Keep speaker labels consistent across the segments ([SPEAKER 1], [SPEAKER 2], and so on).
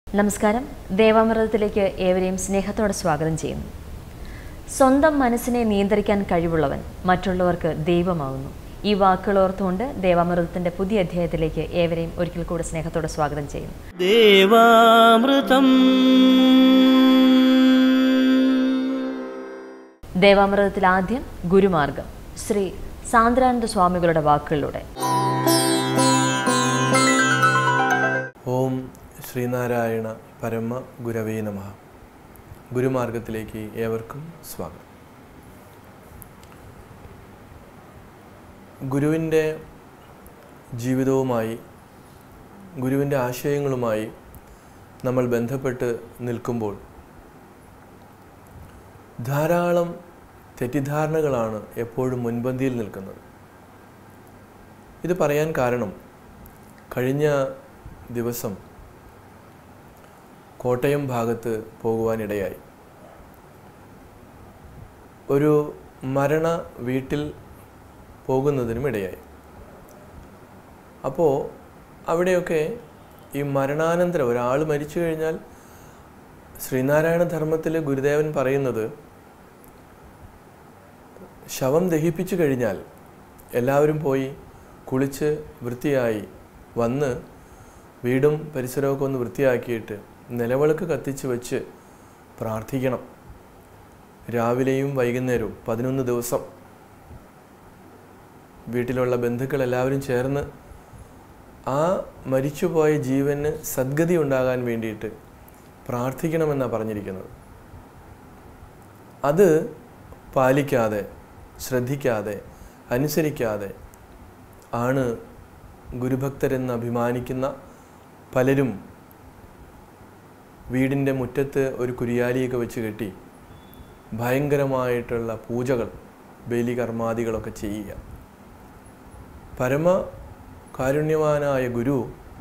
[SPEAKER 1] നമസ്കാരം ദേവാമൃതത്തിലേക്ക് ഏവരെയും സ്നേഹത്തോടെ സ്വാഗതം ചെയ്യുന്നു സ്വന്തം മനസ്സിനെ നിയന്ത്രിക്കാൻ കഴിവുള്ളവൻ മറ്റുള്ളവർക്ക് ദൈവമാകുന്നു ഈ വാക്കുകൾ ഓർത്തുകൊണ്ട് ദേവാമൃതത്തിന്റെ പുതിയ അധ്യായത്തിലേക്ക് ഏവരെയും ഒരിക്കൽ കൂടെ സ്നേഹത്തോടെ സ്വാഗതം ചെയ്യുന്നു
[SPEAKER 2] ദേവാമൃതം
[SPEAKER 1] ദേവാമൃതത്തിൽ ആദ്യം ഗുരുമാർഗം ശ്രീ സാന്ദ്രാനന്ദ സ്വാമികളുടെ വാക്കുകളിലൂടെ
[SPEAKER 3] ഓം ശ്രീനാരായണ പരമ ഗുരവേ നമ ഗുരുമാർഗത്തിലേക്ക് ഏവർക്കും സ്വാഗതം ഗുരുവിൻ്റെ ജീവിതവുമായി ഗുരുവിൻ്റെ ആശയങ്ങളുമായി നമ്മൾ ബന്ധപ്പെട്ട് നിൽക്കുമ്പോൾ ധാരാളം തെറ്റിദ്ധാരണകളാണ് എപ്പോഴും മുൻപന്തിയിൽ നിൽക്കുന്നത് ഇത് പറയാൻ കാരണം കഴിഞ്ഞ ദിവസം കോട്ടയം ഭാഗത്ത് പോകുവാനിടയായി ഒരു മരണ വീട്ടിൽ പോകുന്നതിനും ഇടയായി അപ്പോൾ അവിടെയൊക്കെ ഈ മരണാനന്തരം ഒരാൾ മരിച്ചു കഴിഞ്ഞാൽ ശ്രീനാരായണ ധർമ്മത്തിൽ ഗുരുദേവൻ പറയുന്നത് ശവം ദഹിപ്പിച്ചു കഴിഞ്ഞാൽ എല്ലാവരും പോയി കുളിച്ച് വൃത്തിയായി വന്ന് വീടും പരിസരമൊക്കെ ഒന്ന് വൃത്തിയാക്കിയിട്ട് നിലവിളക്ക് കത്തിച്ച് വെച്ച് പ്രാർത്ഥിക്കണം രാവിലെയും വൈകുന്നേരവും പതിനൊന്ന് ദിവസം വീട്ടിലുള്ള ബന്ധുക്കൾ എല്ലാവരും ചേർന്ന് ആ മരിച്ചുപോയ ജീവന് സദ്ഗതി ഉണ്ടാകാൻ വേണ്ടിയിട്ട് പ്രാർത്ഥിക്കണമെന്നാണ് പറഞ്ഞിരിക്കുന്നത് അത് പാലിക്കാതെ ശ്രദ്ധിക്കാതെ അനുസരിക്കാതെ ആണ് ഗുരുഭക്തരെന്ന് അഭിമാനിക്കുന്ന പലരും വീടിൻ്റെ മുറ്റത്ത് ഒരു കുരിയാലിയൊക്കെ വെച്ച് കെട്ടി ഭയങ്കരമായിട്ടുള്ള പൂജകൾ ബലികർമാദികളൊക്കെ ചെയ്യുക പരമ കാരുണ്യവാനായ ഗുരു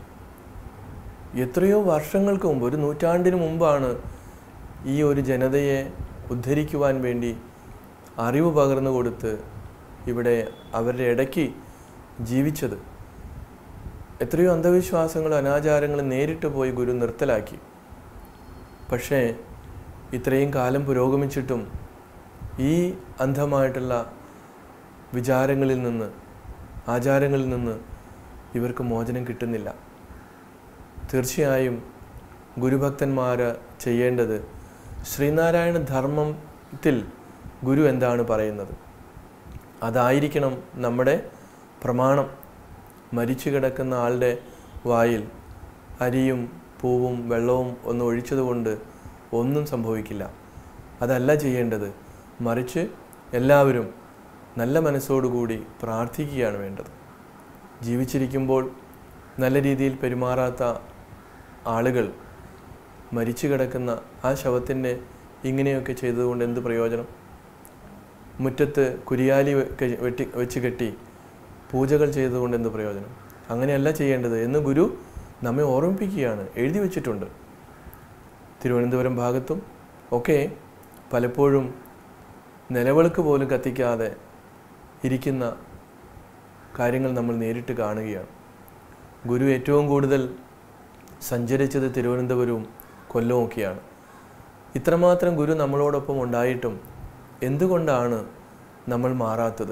[SPEAKER 3] എത്രയോ വർഷങ്ങൾക്ക് മുമ്പ് ഒരു നൂറ്റാണ്ടിന് മുമ്പാണ് ഈ ഒരു ജനതയെ ഉദ്ധരിക്കുവാൻ വേണ്ടി അറിവ് പകർന്നു കൊടുത്ത് ഇവിടെ അവരുടെ ഇടയ്ക്ക് ജീവിച്ചത് എത്രയോ അന്ധവിശ്വാസങ്ങളും അനാചാരങ്ങളും നേരിട്ട് പോയി ഗുരു നിർത്തലാക്കി പക്ഷേ ഇത്രയും കാലം പുരോഗമിച്ചിട്ടും ഈ അന്ധമായിട്ടുള്ള വിചാരങ്ങളിൽ നിന്ന് ആചാരങ്ങളിൽ നിന്ന് ഇവർക്ക് മോചനം കിട്ടുന്നില്ല തീർച്ചയായും ഗുരുഭക്തന്മാർ ചെയ്യേണ്ടത് ശ്രീനാരായണ ധർമ്മത്തിൽ ഗുരു എന്താണ് പറയുന്നത് അതായിരിക്കണം നമ്മുടെ പ്രമാണം മരിച്ചു കിടക്കുന്ന ആളുടെ വായിൽ അരിയും പൂവും വെള്ളവും ഒന്ന് ഒഴിച്ചതുകൊണ്ട് ഒന്നും സംഭവിക്കില്ല അതല്ല ചെയ്യേണ്ടത് മറിച്ച് എല്ലാവരും നല്ല മനസ്സോടുകൂടി പ്രാർത്ഥിക്കുകയാണ് വേണ്ടത് ജീവിച്ചിരിക്കുമ്പോൾ നല്ല രീതിയിൽ പെരുമാറാത്ത ആളുകൾ മരിച്ചു കിടക്കുന്ന ആ ശവത്തിൻ്റെ ഇങ്ങനെയൊക്കെ ചെയ്തതുകൊണ്ട് എന്ത് പ്രയോജനം മുറ്റത്ത് കുരിയാലി വെക്ക് വെട്ടി വെച്ച് കെട്ടി പൂജകൾ ചെയ്തതുകൊണ്ട് എന്ത് പ്രയോജനം അങ്ങനെയല്ല ചെയ്യേണ്ടത് എന്ന് ഗുരു നമ്മെ ഓർമ്മിപ്പിക്കുകയാണ് എഴുതി വച്ചിട്ടുണ്ട് തിരുവനന്തപുരം ഭാഗത്തും ഒക്കെ പലപ്പോഴും നിലവിളക്ക് പോലും കത്തിക്കാതെ ഇരിക്കുന്ന കാര്യങ്ങൾ നമ്മൾ നേരിട്ട് കാണുകയാണ് ഗുരു ഏറ്റവും കൂടുതൽ സഞ്ചരിച്ചത് തിരുവനന്തപുരവും കൊല്ലവും ഒക്കെയാണ് ഇത്രമാത്രം ഗുരു നമ്മളോടൊപ്പം ഉണ്ടായിട്ടും എന്തുകൊണ്ടാണ് നമ്മൾ മാറാത്തത്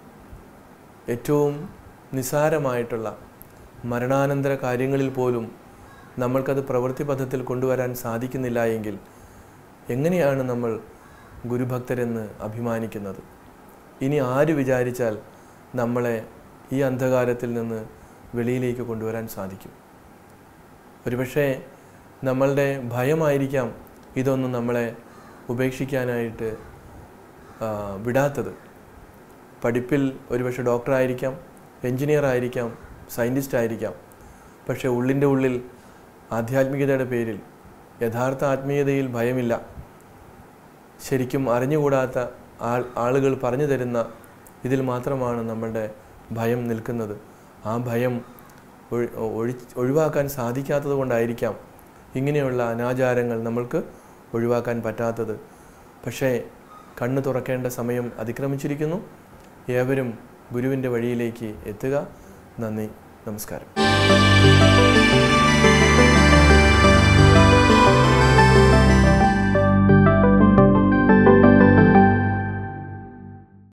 [SPEAKER 3] ഏറ്റവും നിസാരമായിട്ടുള്ള മരണാനന്തര കാര്യങ്ങളിൽ പോലും നമ്മൾക്കത് പ്രവൃത്തി പഥത്തിൽ കൊണ്ടുവരാൻ സാധിക്കുന്നില്ല എങ്കിൽ എങ്ങനെയാണ് നമ്മൾ ഗുരുഭക്തരെന്ന് അഭിമാനിക്കുന്നത് ഇനി ആര് വിചാരിച്ചാൽ നമ്മളെ ഈ അന്ധകാരത്തിൽ നിന്ന് വെളിയിലേക്ക് കൊണ്ടുവരാൻ സാധിക്കും ഒരുപക്ഷെ നമ്മളുടെ ഭയമായിരിക്കാം ഇതൊന്നും നമ്മളെ ഉപേക്ഷിക്കാനായിട്ട് ആ, വിടാത്തത് പഠിപ്പിൽ ഒരുപക്ഷെ ഡോക്ടറായിരിക്കാം എൻജിനീയർ ആയിരിക്കാം സയൻറ്റിസ്റ്റ് ആയിരിക്കാം പക്ഷേ ഉള്ളിൻ്റെ ഉള്ളിൽ ആധ്യാത്മികതയുടെ പേരിൽ യഥാർത്ഥ ആത്മീയതയിൽ ഭയമില്ല ശരിക്കും അറിഞ്ഞുകൂടാത്ത ആൾ ആളുകൾ പറഞ്ഞു തരുന്ന ഇതിൽ മാത്രമാണ് നമ്മളുടെ ഭയം നിൽക്കുന്നത് ആ ഭയം ഒഴി ഒഴി ഒഴിവാക്കാൻ സാധിക്കാത്തത് കൊണ്ടായിരിക്കാം ഇങ്ങനെയുള്ള അനാചാരങ്ങൾ നമ്മൾക്ക് ഒഴിവാക്കാൻ പറ്റാത്തത് പക്ഷേ കണ്ണ് തുറക്കേണ്ട സമയം അതിക്രമിച്ചിരിക്കുന്നു ഏവരും ഗുരുവിൻ്റെ വഴിയിലേക്ക് എത്തുക നന്ദി നമസ്കാരം